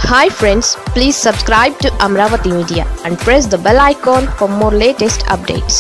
hi friends please subscribe to Amaravati media and press the bell icon for more latest updates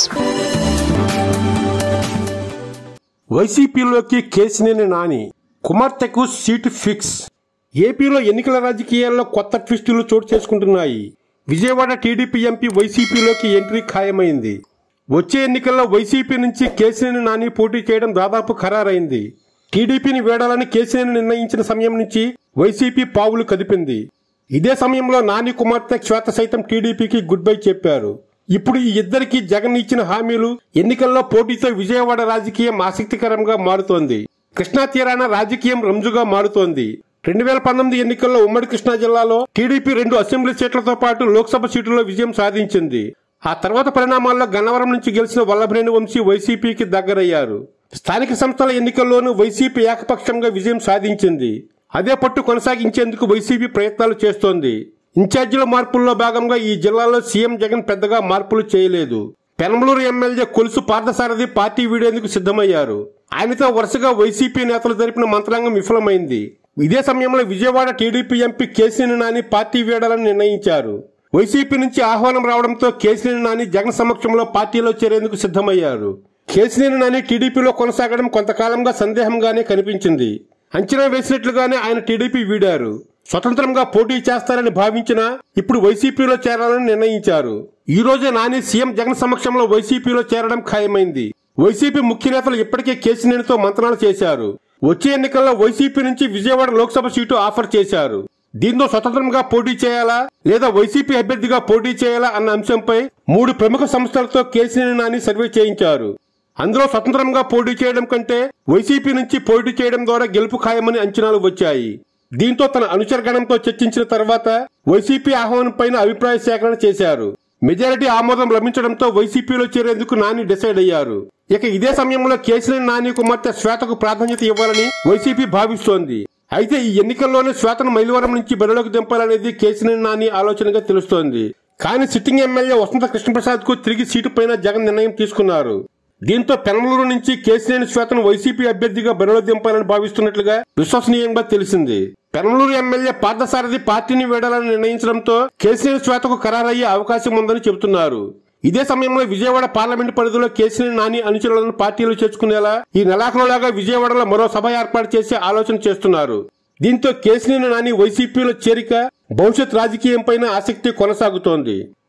వైసీపీలోకి కేసినేని నాని కుమార్తెకు seat fix ఏపీలో ఎన్నికల రాజకీయాల్లో కొత్త ట్విస్టులు చోటు చేసుకుంటున్నాయి విజయవాడ టీడీపీ ఎంపీ వైసీపీలోకి ఎంట్రీ ఖాయమైంది వచ్చే ఎన్నికల్లో వైసీపీ నుంచి కేసినేని నాని పోటీ చేయడం దాదాపు ఖరారైంది టీడీపీని వీడాలని కేసినేని నిర్ణయించిన సమయం నుంచి వైసీపీ పావులు కదిపింది ఇదే సమయంలో నాని కుమార్తె శ్వేత సైతం టీడీపీకి గుడ్ బై చెప్పారు ఇప్పుడు ఈ ఇద్దరికి జగన్ ఇచ్చిన హామీలు ఎన్నికల్లో పోటీతో విజయవాడ రాజకీయం ఆసక్తికరంగా మారుతోంది కృష్ణా తీరాన రాజకీయం రంజుగా మారుతోంది రెండు వేల పంతొమ్మిది ఎన్నికల్లో ఉమ్మడి కృష్ణా జిల్లాలో టీడీపీ రెండు అసెంబ్లీ సీట్లతో పాటు లోక్సభ సీటుల్లో విజయం సాధించింది ఆ తర్వాత పరిణామాల్లో గన్నవరం నుంచి గెలిచిన వల్లభనేని వంశీ వైసీపీకి దగ్గరయ్యారు స్థానిక సంస్థల ఎన్నికల్లోనూ వైసీపీ ఏకపక్షంగా విజయం సాధించింది అదే పట్టు కొనసాగించేందుకు వైసీపీ ప్రయత్నాలు చేస్తోంది ఇన్ఛార్జీల మార్పుల్లో భాగంగా ఈ జిల్లాలో సీఎం జగన్ పెద్దగా మార్పులు చేయలేదు పెనంలూరు ఎమ్మెల్యే కొలుసు పార్థసారథి పార్టీ వీడేందుకు సిద్ధమయ్యారు ఆయనతో వరుసగా వైసీపీ నేతలు జరిపిన మంత్రాంగం విఫలమైంది ఇదే సమయంలో Vijayawada TDP MP Kesineni Nani party వీడాలని నిర్ణయించారు వైసీపీ నుంచి ఆహ్వానం రావడంతో కేసీని నాని జగన్ సమక్షంలో పార్టీలో చేరేందుకు సిద్ధమయ్యారు కేసీని నాని టీడీపీలో కొనసాగడం కొంతకాలంగా సందేహంగానే కనిపించింది అంచనా వేసినట్లుగానే ఆయన టీడీపీ వీడారు స్వతంత్రంగా పోటీ చేస్తారని భావించినా ఇప్పుడు వైసీపీలో చేరాలని నిర్ణయించారు ఈ రోజే నాని సీఎం జగన్ సమక్షంలో వైసీపీలో చేరడం ఖాయమైంది వైసీపీ ముఖ్య నేతలు ఇప్పటికే కేసీనేనితో మంత్రాలు చేశారు వచ్చే ఎన్నికల్లో వైసీపీ నుంచి విజయవాడ లోక్సభ సీటు ఆఫర్ చేశారు దీంతో స్వతంత్రంగా పోటీ చేయాలా లేదా వైసీపీ అభ్యర్థిగా పోటీ చేయాలా అన్న అంశంపై మూడు ప్రముఖ సంస్థలతో కేసీనేని నాని సర్వే చేయించారు అందులో స్వతంత్రంగా పోటీ చేయడం కంటే వైసీపీ నుంచి పోటీ చేయడం ద్వారా గెలుపు ఖాయమని అంచనాలు వచ్చాయి దీంతో తన అనుచరగణంతో చర్చించిన తర్వాత వైసీపీ ఆహ్వానం పైన అభిప్రాయ సేకరణ చేశారు మెజారిటీ ఆమోదం లభించడంతో వైసీపీలో చేరేందుకు నాని డిసైడ్ అయ్యారు ఇక ఇదే సమయంలో కేసీఆర్ నాని కుమార్తె శ్వేతకు ప్రాధాన్యత ఇవ్వాలని వైసీపీ భావిస్తోంది అయితే ఈ ఎన్నికల్లోనే శ్వేతను మైలవరం నుంచి బరిలోకి దింపాలనేది కేసీఆర్ నాని ఆలోచనగా తెలుస్తోంది కానీ సిట్టింగ్ ఎమ్మెల్యే వసంత కృష్ణప్రసాద్ కు తిరిగి సీటు పైన జగన్ నిర్ణయం తీసుకున్నారు దీంతో పెనమలూరు నుంచి కేసీనేని శ్వేతను వైసీపీ అభ్యర్థిగా బరిలో దింపాలని భావిస్తున్నట్లుగా విశ్వసనీయంగా తెలిసింది పెనమలూరు ఎమ్మెల్యే పార్థసారథి పార్టీని వీడాలని నిర్ణయించడంతో కేసీనేని శ్వేతకు ఖరారయ్యే అవకాశం ఉందని చెబుతున్నారు ఇదే సమయంలో విజయవాడ పార్లమెంట్ పరిధిలో కేసీనేని నాని అనుచరులను పార్టీలో చేర్చుకునేలా ఈ నెలాఖరులాగా విజయవాడలో మరో సభ ఏర్పాటు చేసే ఆలోచన చేస్తున్నారు దీంతో కేసీనేని నాని వైసీపీలో చేరిక భవిష్యత్ రాజకీయం పైన ఆసక్తి కొనసాగుతోంది